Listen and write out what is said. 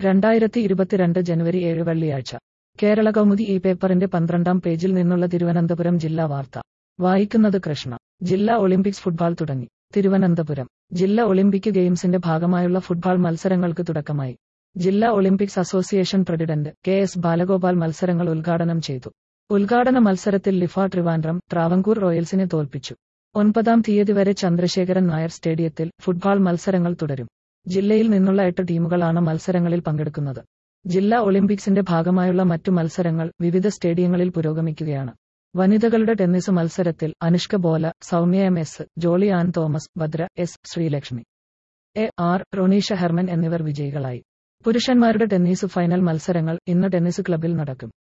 രണ്ടായിരത്തി ഇരുപത്തിരണ്ട് ജനുവരി ഏഴ് വെള്ളിയാഴ്ച കേരള കൗമുദി ഈ പേപ്പറിന്റെ പന്ത്രണ്ടാം പേജിൽ നിന്നുള്ള തിരുവനന്തപുരം ജില്ലാ വാർത്ത വായിക്കുന്നത് കൃഷ്ണ ജില്ലാ ഒളിമ്പിക്സ് ഫുട്ബോൾ തുടങ്ങി തിരുവനന്തപുരം ജില്ലാ ഒളിമ്പിക് ഗെയിംസിന്റെ ഭാഗമായുള്ള ഫുട്ബോൾ മത്സരങ്ങൾക്ക് തുടക്കമായി ജില്ലാ Olympics association president K S Balagopal മത്സരങ്ങൾ ഉദ്ഘാടനം ചെയ്തു ഉദ്ഘാടന മത്സരത്തിൽ ലിഫ ട്രിവാൻഡ്രം ട്രാവൻകൂർ റോയൽസിനെ തോൽപ്പിച്ചു ഒൻപതാം തീയതി വരെ ചന്ദ്രശേഖരൻ നായർ സ്റ്റേഡിയത്തിൽ ഫുട്ബോൾ മത്സരങ്ങൾ തുടരും ജില്ലയിൽ നിന്നുള്ള എട്ട് ടീമുകളാണ് മത്സരങ്ങളിൽ പങ്കെടുക്കുന്നത് ജില്ലാ ഒളിമ്പിക്സിന്റെ ഭാഗമായുള്ള മറ്റു മത്സരങ്ങൾ വിവിധ സ്റ്റേഡിയങ്ങളിൽ പുരോഗമിക്കുകയാണ് വനിതകളുടെ ടെന്നീസ് മത്സരത്തിൽ Anushka Bola Soumya M S Jolly Ann Thomas Bhadra S Sreelakshmi A R Ronisha Herman എന്നിവർ വിജയികളായി പുരുഷന്മാരുടെ ടെന്നീസ് ഫൈനൽ മത്സരങ്ങൾ ഇന്ന് ടെന്നീസ് ക്ലബിൽ നടക്കും